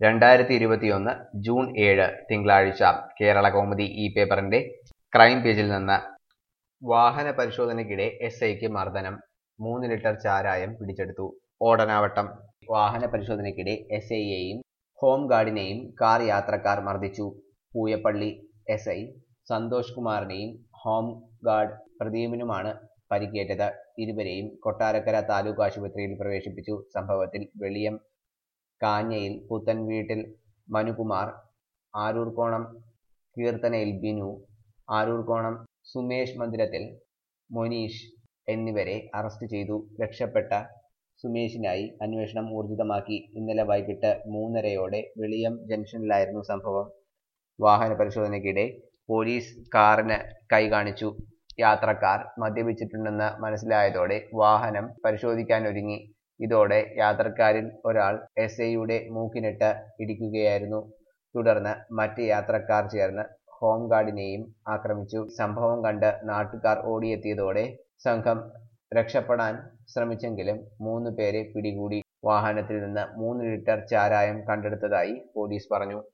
രണ്ടായിരത്തി ഇരുപത്തിയൊന്ന് ജൂൺ ഏഴ് തിങ്കളാഴ്ച കേരള കൗമുദി ഈ പേപ്പറിന്റെ ക്രൈം പേജിൽ നിന്ന് വാഹന പരിശോധനയ്ക്കിടെ എസ് ഐക്ക് മർദ്ദനം മൂന്ന് ലിറ്റർ ചാരായം പിടിച്ചെടുത്തു ഓടനാവട്ടം വാഹന പരിശോധനയ്ക്കിടെ എസ് ഐയെയും ഹോം ഗാർഡിനെയും കാർ യാത്രക്കാർ മർദ്ദിച്ചു പൂയപ്പള്ളി എസ് ഐ സന്തോഷ് കുമാറിനെയും ഹോം ഗാർഡ് പ്രദീപിനുമാണ് പരിക്കേറ്റത് ഇരുവരെയും കൊട്ടാരക്കര താലൂക്ക് ആശുപത്രിയിൽ പ്രവേശിപ്പിച്ചു സംഭവത്തിൽ വെളിയം കാഞ്ഞയിൽ പുത്തൻ വീട്ടിൽ മനുകുമാർ ആരൂർക്കോണം കീർത്തനയിൽ ബിനു ആരൂർക്കോണം സുമേഷ് മന്ദിരത്തിൽ മൊനീഷ് എന്നിവരെ അറസ്റ്റ് ചെയ്തു രക്ഷപ്പെട്ട സുമേഷിനായി അന്വേഷണം ഊർജിതമാക്കി ഇന്നലെ വൈകിട്ട് മൂന്നരയോടെ വെളിയം ജംഗ്ഷനിലായിരുന്നു സംഭവം വാഹന പരിശോധനയ്ക്കിടെ പോലീസ് കാറിന് കൈ കാണിച്ചു യാത്രക്കാർ മദ്യപിച്ചിട്ടുണ്ടെന്ന് മനസ്സിലായതോടെ വാഹനം പരിശോധിക്കാനൊരുങ്ങി ഇതോടെ യാത്രക്കാരിൽ ഒരാൾ എസ് ഐയുടെ മൂക്കിനിട്ട് ഇടിക്കുകയായിരുന്നു തുടർന്ന് മറ്റ് യാത്രക്കാർ ചേർന്ന് ഹോം ഗാർഡിനെയും ആക്രമിച്ചു സംഭവം കണ്ട് നാട്ടുകാർ ഓടിയെത്തിയതോടെ സംഘം രക്ഷപ്പെടാൻ ശ്രമിച്ചെങ്കിലും മൂന്ന് പേരെ പിടികൂടി വാഹനത്തിൽ നിന്ന് മൂന്ന് ലിറ്റർ ചാരായം കണ്ടെടുത്തതായി പോലീസ് പറഞ്ഞു